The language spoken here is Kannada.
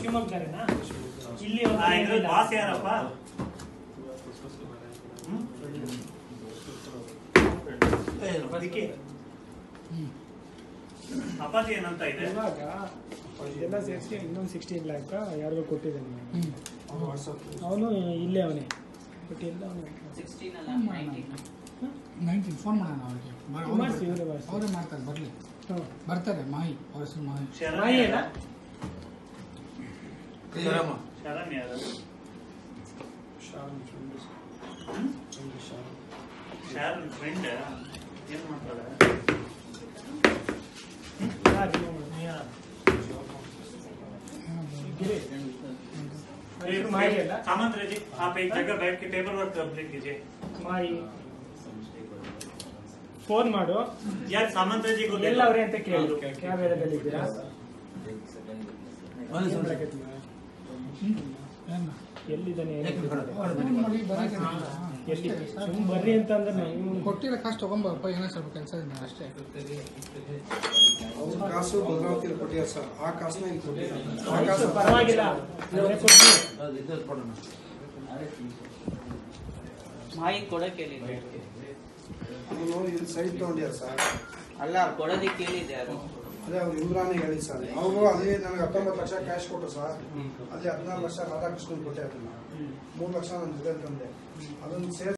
ಶಿವಮೊಗ್ಗದವರೇನಾ ಇಲ್ಲಿ ಆ, ಒಬ್ರು ಇದ್ರ ಇಲ್ಲ. ಬಾಸ್ ಯಾರಪ್ಪ ಹ್ಮ್? ಅದಕ್ಕೆ ಅಪ್ಪಾಜಿ ಏನಂತ ಇದೆ ಇವಾಗ ಇದೆಲ್ಲ ಸೇರಿಸಿ ಇನ್ನೊಂದು ಸಿಕ್ಸ್ಟೀನ್ ಲ್ಯಾಕ್ ಯಾರಿಗೋ ಕೊಟ್ಟಿದ್ದಾನೆ ಅವನು ಇಲ್ಲೇ ಅವನೇ ಬಟ್ ಎಲ್ಲ ಅವನು ಸಿಕ್ಸ್ಟೀನ್ ಅಲ್ಲ ನೈನ್ಟೀನ್ ನೈನ್ಟೀನ್ ಫೋನ್ ಮಾಡೋಣ ಅವ್ರಿಗೆ ಬರ್- ಅವ್ರು ಮಾಡ್ಸಿ, ಇವ್ರೇ ಬರ್ತಾರೆ. ಮಾಡ್ಸಿ. ಅವರೇ ಮಾಡ್ತಾರೆ ಬರಲಿ ಹಾಂ ಬರ್ತಾರೆ ಮಾಹಿ ಅವ್ರ ಹೆಸರು ಮಾಹಿ ಶರಣ್ ನಾಯಿ ಅಲ್ಲ ಶರಣ್ ಯಾರು ಶರಣ್ ಫ್ರೆಂಡ್ ಏನ್ ಮಾಡ್ತಾಳೆ ಗಿರಿ ಹೆಸರು ಮಾಯಿ ಅಲ್ಲ सामंत जी आप एक जगह बैठ के पेपर वर्क कंप्लीट कीजिए ಮಾಯಿ ಫೋನ್ ಮಾಡು यार सामंत जी को ಎಲ್ಲ ಅವ್ರೆ ಅಂತ ಕೇಳು ಯಾವ ಏರಿಯಾದಲ್ಲಿ ಇದ್ದೀರಾ ಏನ್ ಮಾಡಕತ್ತೀರ? ಏನು ಎಲ್ಲಿದ್ದಾನೆ ಏನು ಫೋನ್ ಮಾಡಿ ಬರೋಕೆ ಎಲ್ಲಿ ಸುಮ್ ಬರ್ರಿ ಅಂತ ಅಂದ್ರೆ ನಾವು ಕೊಟ್ಟಿರೋ ಕಾಸು ತಗೊಂಬಪ್ಪ ಏನೋ ಸ್ವಲ್ಪ ಕೆಲಸ ಇದೆ ಅಷ್ಟೇ ಅವ್ರ ಕಾಸು ಭದ್ರಾವತಿಲಿ ಕೊಟ್ಟಿದ್ದಾರೆ ಸರ್ ಆ ಕಾಸನ್ನ ಇಲ್ಲಿ ಕೊಟ್ಟಿದ್ದಾರೆ ಆ ಆಯ್ತು, ಕಾಸು ಪರವಾಗಿಲ್ಲ ನಾವೇ ಕೊಡ್ತೀವಿ ಮಾಹಿತಿ ಕೊಡಕ್ಕೆ ಹೇಳಿದ್ದೆ ಅವನು ಇಲ್ಲಿ ಸೈಟ್ ತಗೊಂಡಿದ್ದಾರೆ ಸರ್ ಅಲ್ಲ ಕೊಡೋದಕ್ಕೆ ಕೇಳಿದ್ದೆ ಅದು ಅದೇ ಅವ್ರು ಇಮ್ರಾನಿಗೆ ಹೇಳಿ ಸರ್ ಅವರು ಅದೇ ನನಗೆ ಹತ್ತೊಂಬತ್ತು ಲಕ್ಷ ಕ್ಯಾಶ್ ಕೊಟ್ಟರು ಸರ್ ಅದೇ ಹದಿನಾರು ಲಕ್ಷ ರಾಧಾಕೃಷ್ಣನ್ ಕೊಟ್ಟೆ ಅದನ್ನ ಮೂರು ಲಕ್ಷ ನನ್ನ ಜೊತೆ ತಂದೆ ಅದನ್ನು ಸೇರಿಸಿ